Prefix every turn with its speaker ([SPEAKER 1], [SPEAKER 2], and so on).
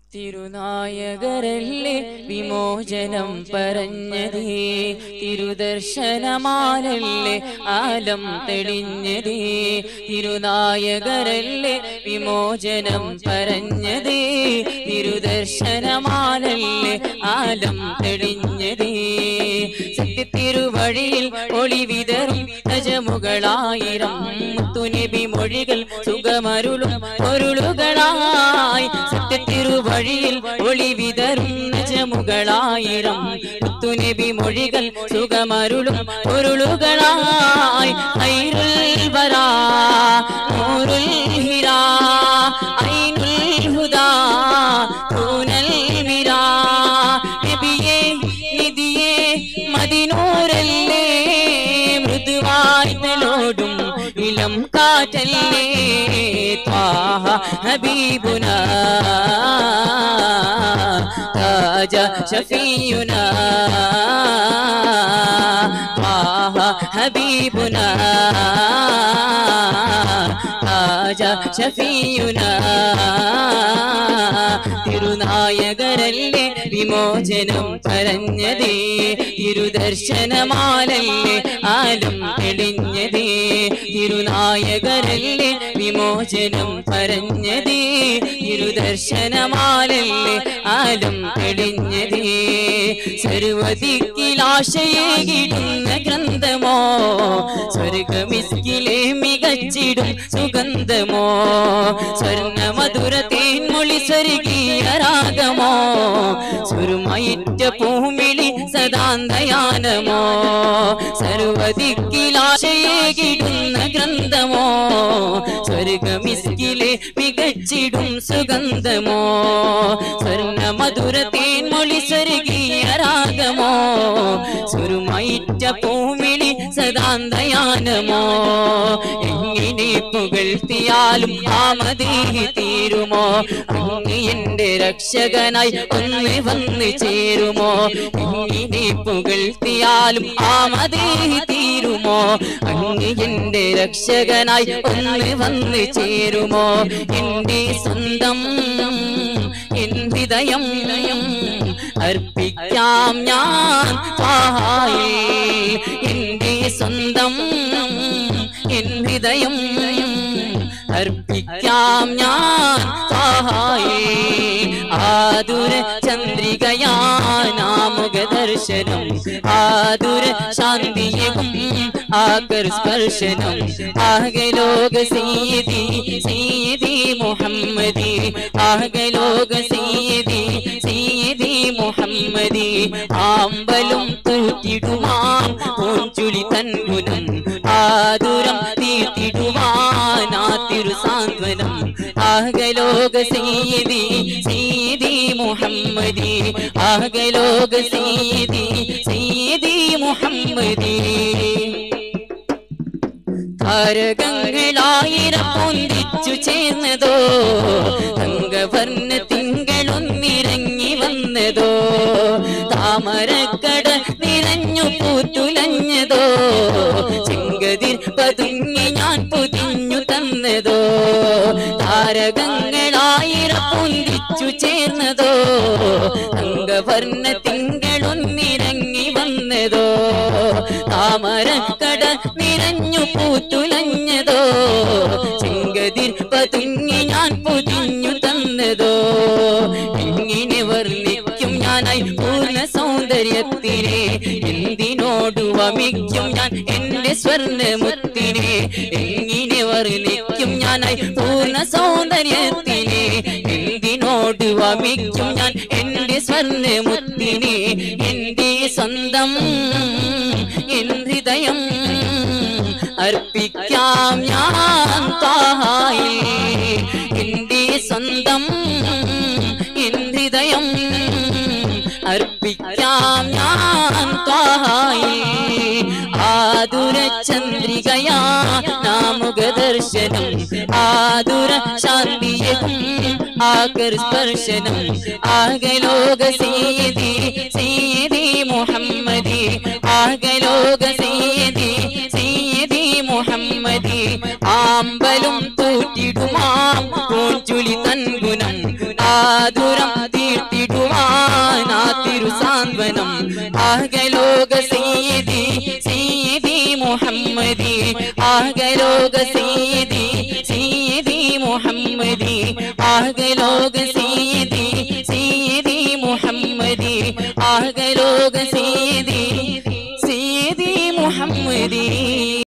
[SPEAKER 1] തിരുനായകരല്ലേ വിമോചനം പറഞ്ഞതേ തിരുദർശനമാലല്ലേ ആലം തെളിഞ്ഞതേ തിരുനായകരല്ലേ വിമോചനം പറഞ്ഞതേ തിരുദർശനമാലല്ലേ ആലം തെളിഞ്ഞതേ സത്യത്തിരുവഴിയിൽ ഒളി വിതറും നജമുകളായിരം മുത്തുനബി മൊഴികൾ സുഖമരുളും പൊരുളുകളായി സത്യത്തിരുവഴിയിൽ ഒളി വിതറും നജമുകളായിരം മുത്തുനബി മൊഴികൾ സുഖമരുളും പൊരുളുകളായി ഖൈറുൽ വരാ നൂറുൽ ഹിരാ ഐനുൽ ഹുദാ തൂനൽ മിരാ നബിയേ നിധിയേ മദിനൂരല്ലേ മൃദുവായി തലോടും ഇളം കാറ്റല്ലേ ത്വാഹ ഹബീബുന താജ ഷഫീയുന ത്വാഹ ഹബീബുന താജ ഷഫീയുന തിരുനായകരല്ലേ വിമോചനം പറഞ്ഞതേ തിരുദർശനമാലല്ലേ ആലം തെളിഞ്ഞതേ തിരുനായകരല്ലേ വിമോചനം പറഞ്ഞതേ തിരുദർശനമാലല്ലേ ആലം തെളിഞ്ഞതേ സർവദിക്കിലാശയേകിടുന്ന ഗ്രന്ഥമോ സ്വർഗമിസ്കിലെ മികച്ചിടും സുഗന്ധമോ സ്വർണ്ണ മധുര തേൻമൊഴി സ്വർഗീയ രാഗമോ സുരുമയിറ്റ പൂമിളി സദാന്തയാനമോ സർവദിക്കിലാശയേകിടുന്ന ഗ്രന്ഥമോ സ്വർഗമിസ്കിലെ മികച്ചിടും സുഗന്ധമോ സ്വർണ്ണ മധുര തേൻമൊഴി സ്വർഗീയ രാഗമോ സുരുമയിറ്റ പൂമിളി സദാന്തയാനമോ എങ്ങനെ പുകഴ്ത്തിയാലും ആമതീഹി തീരുമോ അങ്ങ് എന്റെ രക്ഷകനായി ഒന്ന് വന്ന് ചേരുമോ എങ്ങനെ പുകഴ്ത്തിയാലും ആമതീഹി തീരുമോ അങ്ങ് എന്റെ രക്ഷകനായി ഒന്ന് വന്ന് ചേരുമോ എന്റെ സ്വന്തം എൻ ഹൃദയം അർപ്പിക്കാം ഞാൻ ത്വാഹായിൽ എന്റെ സ്വന്തം എൻ ഹൃദയം അർപ്പിക്കാം ഞാൻ ത്വാഹായിൽ ആതുര ചന്ദ്രികയാനാമുഖ ദർശനം ആതുര ശാന്തിയകും ആകർ സ്പർശനം ആകലോക സീതി സീതി മുഹമ്മദി ആകലോക സീതി സീതി മുഹമ്മദി ആമ്പലും തൂറ്റിടുമാം പൂഞ്ചുളി തൻകുലം ആതുരം തീർത്തിടുവാനാ തിരുസാന്ത്വനം ആകലോക സീതി സീതി മുഹമ്മദി ആകലോക സീതി സീതി മുഹമ്മദി താരകങ്ങളായിരം പൊന്തിച്ചു ചേർന്നതോ തങ്കവർണ്ണ തിങ്കളൊന്നിറങ്ങി വന്നതോ താമരക്കട നിറഞ്ഞു പൂത്തുലഞ്ഞതോ ചെങ്കതിർ പതുങ്ങി ഞാൻ പൊതിഞ്ഞു തന്നതോ താരകങ്ങളായിരം പൊന്തിച്ചു ചേർന്നതോ തങ്കവർണ്ണ തിങ്കളൊന്നിറങ്ങി വന്നതോ താമരക്കട നിറഞ്ഞു പൂത്തുലഞ്ഞതോ ചെങ്കതിർ പതുങ്ങി ഞാൻ പൊതിഞ്ഞു തന്നതോ എങ്ങനെ വർണ്ണിക്കും ഞാനായി പൂർണ്ണ സൗന്ദര്യത്തിനെ എന്തിനോടു വമിക്കും ഞാൻ എന്റെ സ്വർണ്ണമുത്തിനെ എങ്ങനെ വർണ്ണിക്കും ഞാനായി പൂർണ്ണ സൗന്ദര്യത്തിനെ എന്തിനോട് വമിക്കും ഞാൻ എന്റെ സ്വർണ്ണമുത്തിനെ എന്റെ സ്വന്തം എൻ ഹൃദയം അർപ്പിക്കാം ഞാൻ താഹായി എന്റെ സ്വന്തം എൻ ഹൃദയം അർപ്പിക്കാം ഞാൻ താഹായി ആതുര ചന്ദ്രികയാ നാമുഖ ദർശനം ആതുര ശാന്തിയകും ആകർ സ്പർശനം ആകലോക സീതി സീതി മുഹമ്മദി ആകലോക സീതി സീതി മുഹമ്മദി ആമ്പലും തൂറ്റിടുമാം പൂഞ്ചുളി തൻഗുണം ആതുരം തീർത്തിടുവാൻ ആ തിരുസാന്ത്വനം ആകലോക സീതി സീതി മുഹമ്മദി ആകലോക സീതി സീതി മുഹമ്മദി ആകലോക സീതി സീതി മുഹമ്മദി ആകലോക സീതി സീതി മുഹമ്മദി